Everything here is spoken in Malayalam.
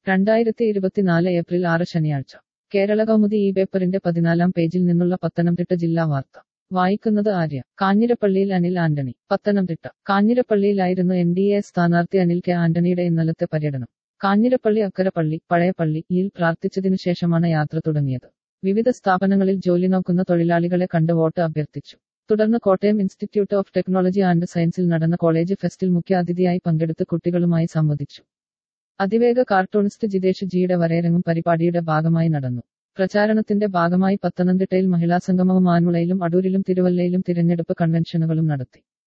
രണ്ടായിരത്തി ഇരുപത്തിനാല് ഏപ്രിൽ ആറ് ശനിയാഴ്ച കേരള കൗമുദി ഈ പേപ്പറിന്റെ പതിനാലാം പേജിൽ നിന്നുള്ള പത്തനംതിട്ട ജില്ലാ വാർത്ത വായിക്കുന്നത് ആര്യ കാഞ്ഞിരപ്പള്ളിയിൽ അനിൽ ആന്റണി പത്തനംതിട്ട കാഞ്ഞിരപ്പള്ളിയിലായിരുന്നു എൻ ഡി എ സ്ഥാനാർത്ഥി അനിൽ കെ ആന്റണിയുടെ ഇന്നലത്തെ പര്യടനം കാഞ്ഞിരപ്പള്ളി അക്കരപ്പള്ളി പഴയപ്പള്ളി യിൽ പ്രാർത്ഥിച്ചതിനു ശേഷമാണ് യാത്ര തുടങ്ങിയത് വിവിധ സ്ഥാപനങ്ങളിൽ ജോലി നോക്കുന്ന തൊഴിലാളികളെ കണ്ട് വോട്ട് അഭ്യർത്ഥിച്ചു തുടർന്ന് Kottayam institute of technology and സയൻസിൽ നടന്ന കോളേജ് ഫെസ്റ്റിൽ മുഖ്യ അതിഥിയായി പങ്കെടുത്ത് കുട്ടികളുമായി സംവദിച്ചു അതിവേഗ കാർട്ടൂണിസ്റ്റ് ജിതേഷ് ജിയുടെ വരയരങ്ങും പരിപാടിയുടെ ഭാഗമായി നടന്നു പ്രചാരണത്തിന്റെ ഭാഗമായി പത്തനംതിട്ടയിൽ മഹിളാ സംഗമവും ആൻമുളയിലും അടൂരിലും തിരുവല്ലയിലും തിരഞ്ഞെടുപ്പ് കൺവെൻഷനുകളും നടത്തി